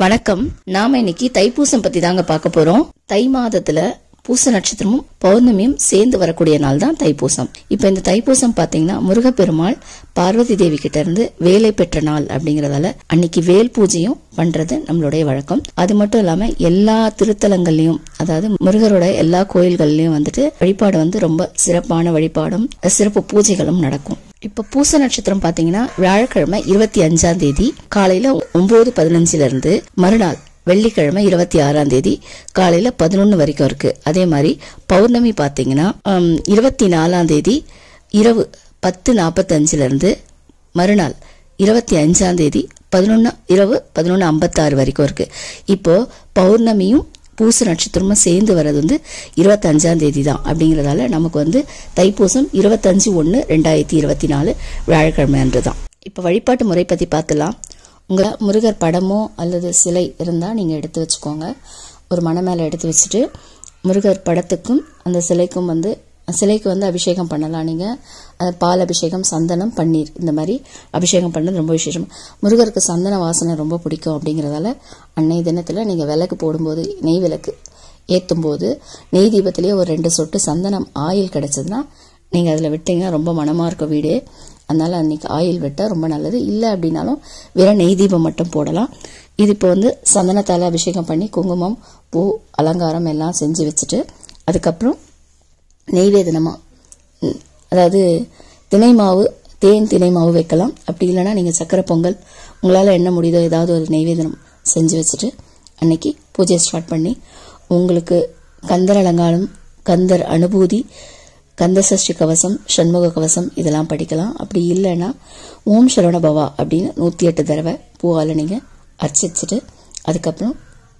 வணக்கம் நாம இன்னைக்கு தைப்பூசம் பத்தி தாங்க பார்க்க போறோம் தை மாதத்துல பூச நட்சத்திரமும் பௌர்ணமியும் சேர்ந்து வரக்கூடிய நாள் தான் தைப்பூசம் இப்ப இந்த தைப்பூசம் பாத்தீங்கன்னா முருகப்பெருமாள் பார்வதி தேவி கிட்ட இருந்து வேலை பெற்ற நாள் அப்படிங்கறதால அன்னைக்கு வேல் பூஜையும் பண்றது நம்மளுடைய வழக்கம் அது மட்டும் இல்லாம எல்லா திருத்தலங்கள்லயும் அதாவது முருகரோட எல்லா கோயில்கள்லயும் வந்துட்டு வழிபாடு வந்து ரொம்ப சிறப்பான வழிபாடும் சிறப்பு பூஜைகளும் நடக்கும் இப்ப பூச நட்சத்திரம் பாத்தீங்கன்னா வியாழக்கிழமை இருபத்தி அஞ்சாம் தேதி காலையில ஒன்பது பதினஞ்சுல இருந்து மறுநாள் வெள்ளிக்கிழமை இருபத்தி ஆறாம் தேதி காலையில பதினொன்னு வரைக்கும் இருக்கு அதே மாதிரி பௌர்ணமி பாத்தீங்கன்னா ஹம், இருபத்தி நாலாம் தேதி இரவு பத்து நாற்பத்தஞ்சுல இருந்து மறுநாள் இருபத்தி அஞ்சாம் தேதி பதினொன்னு இரவு பதினொன்னு ஐம்பத்தாறு வரைக்கும் இருக்கு இப்போ பௌர்ணமியும் பூச நட்சத்திரமும் சேர்ந்து வர்றது வந்து இருபத்தஞ்சாம் தேதி தான் அப்படிங்கறதால நமக்கு வந்து தைப்பூசம் இருபத்தஞ்சு ஒன்று ரெண்டாயிரத்தி இருபத்தி நாலு வியாழக்கிழமை அன்று தான் இப்போ வழிபாட்டு முறை பற்றி பார்த்துலாம் உங்கள் முருகர் படமோ அல்லது சிலை இருந்தால் நீங்கள் எடுத்து வச்சுக்கோங்க ஒரு மனை மேலே எடுத்து வச்சுட்டு முருகர் படத்துக்கும் அந்த சிலைக்கும் வந்து சிலைக்கு வந்து அபிஷேகம் பண்ணலாம் நீங்கள் பால் அபிஷேகம் சந்தனம் பன்னீர் இந்த மாதிரி அபிஷேகம் பண்ணது ரொம்ப விசேஷம் முருகருக்கு சந்தன வாசனை ரொம்ப பிடிக்கும் அப்படிங்கிறதால அன்னைய தினத்தில் நீங்கள் விளக்கு போடும்போது நெய் விளக்கு ஏற்றும் போது நெய் தீபத்திலேயே ஒரு ரெண்டு சொட்டு சந்தனம் ஆயில் கிடைச்சதுன்னா நீங்கள் அதில் விட்டீங்க ரொம்ப மனமாக இருக்கும் வீடு அதனால அன்னைக்கு ஆயில் விட்டால் ரொம்ப நல்லது இல்லை அப்படின்னாலும் வெறும் நெய் தீபம் மட்டும் போடலாம் இது இப்போ வந்து சந்தனத்தால் அபிஷேகம் பண்ணி குங்குமம் பூ அலங்காரம் எல்லாம் செஞ்சு வச்சுட்டு அதுக்கப்புறம் நெய்வேதனமாக ம், அதாவது தினை மாவு தேன் தினை மாவு வைக்கலாம் அப்படி இல்லைன்னா நீங்கள் சக்கரை பொங்கல் உங்களால் என்ன முடியுதோ ஏதாவது ஒரு நெய்வேதனம் செஞ்சு வச்சுட்டு அன்னைக்கு பூஜையை ஸ்டார்ட் பண்ணி உங்களுக்கு கந்தர் அலங்காரம் கந்தர் அனுபூதி கந்த சஷ்டி கவசம் சண்முக கவசம் இதெல்லாம் படிக்கலாம் அப்படி இல்லைன்னா ஓம் சரவண பவா அப்படின்னு நூற்றி எட்டு தடவை பூவால் நீங்கள் அர்ச்சிச்சுட்டு அதுக்கப்புறம்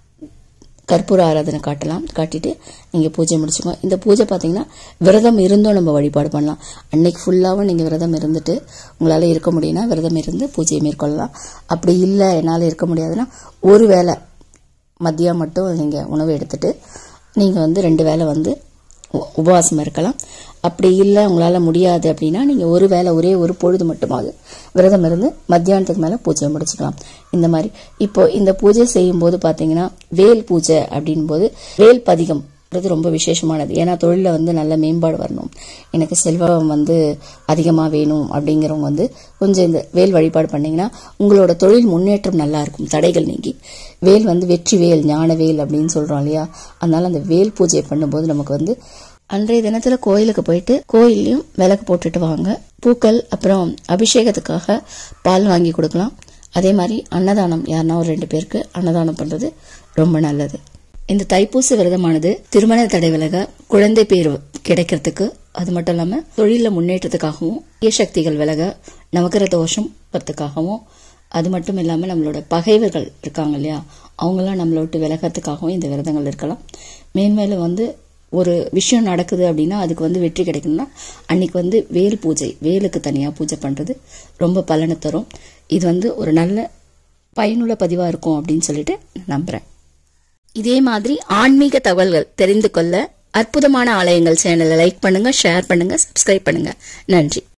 கற்பூர ஆராதனை காட்டலாம் காட்டிட்டு நீங்கள் பூஜை முடிச்சுக்கோங்க இந்த பூஜை பார்த்தீங்கன்னா விரதம் இருந்தும் நம்ம வழிபாடு பண்ணலாம் அன்னைக்கு ஃபுல்லாகவும் நீங்கள் விரதம் இருந்துட்டு உங்களால் இருக்க முடியும்னா விரதம் இருந்து பூஜையை மேற்கொள்ளலாம் அப்படி இல்லை என்னால் இருக்க முடியாதுன்னா ஒரு வேளை மதியம் மட்டும் நீங்கள் உணவு எடுத்துட்டு நீங்கள் வந்து ரெண்டு வேளை வந்து உ- உபவாசம் இருக்கலாம் அப்படி இல்லை உங்களால் முடியாது அப்படின்னா நீங்கள் ஒரு வேளை ஒரே ஒரு பொழுது மட்டுமாவது விரதம் இருந்து மத்தியானத்துக்கு மேலே பூஜையை முடிச்சுக்கலாம் இந்த மாதிரி இப்போ இந்த பூஜை செய்யும்போது பார்த்தீங்கன்னா வேல் பூஜை அப்படின் போது வேல் பதிகம் அது ரொம்ப விசேஷமானது ஏன்னா தொழிலில் வந்து நல்ல மேம்பாடு வரணும் எனக்கு செல்வம் வந்து அதிகமாக வேணும் அப்படிங்கிறவங்க வந்து கொஞ்சம் இந்த வேல் வழிபாடு பண்ணீங்கன்னா உங்களோட தொழில் முன்னேற்றம் நல்லா இருக்கும் தடைகள் நீங்கி வேல் வந்து வெற்றி வேல் ஞான வேல் அப்படின்னு சொல்றோம் இல்லையா அதனால அந்த வேல் பூஜையை பண்ணும்போது நமக்கு வந்து அன்றைய தினத்துல கோயிலுக்கு போயிட்டு கோயிலையும் விளக்கு போட்டுட்டு வாங்க பூக்கள் அப்புறம் அபிஷேகத்துக்காக பால் வாங்கி கொடுக்கலாம் அதே மாதிரி அன்னதானம் யாருன்னா ஒரு ரெண்டு பேருக்கு அன்னதானம் பண்றது ரொம்ப நல்லது இந்த தைப்பூச விரதமானது திருமண தடை விலக குழந்தை பேர் கிடைக்கிறதுக்கு அது மட்டும் இல்லாம தொழில முன்னேற்றத்துக்காகவும் தீய சக்திகள் விலக நவகிர தோஷம் பத்துக்காகவும் அது மட்டும் இல்லாம நம்மளோட பகைவர்கள் இருக்காங்க இல்லையா அவங்கெல்லாம் நம்மளை விட்டு விலகிறதுக்காகவும் இந்த விரதங்கள் இருக்கலாம் மேன்மேலும் வந்து ஒரு விஷயம் நடக்குது அப்படின்னா அதுக்கு வந்து வெற்றி கிடைக்கணும்னா அன்னைக்கு வந்து வேல் பூஜை வேலுக்கு தனியா பூஜை பண்றது ரொம்ப பலனை தரும் இது வந்து ஒரு நல்ல பயனுள்ள பதிவா இருக்கும் அப்படின்னு சொல்லிட்டு நம்புறேன் இதே மாதிரி ஆன்மீக தகவல்கள் தெரிந்து கொள்ள அற்புதமான ஆலயங்கள் சேனலை லைக் பண்ணுங்க ஷேர் பண்ணுங்க சப்ஸ்கிரைப் பண்ணுங்க நன்றி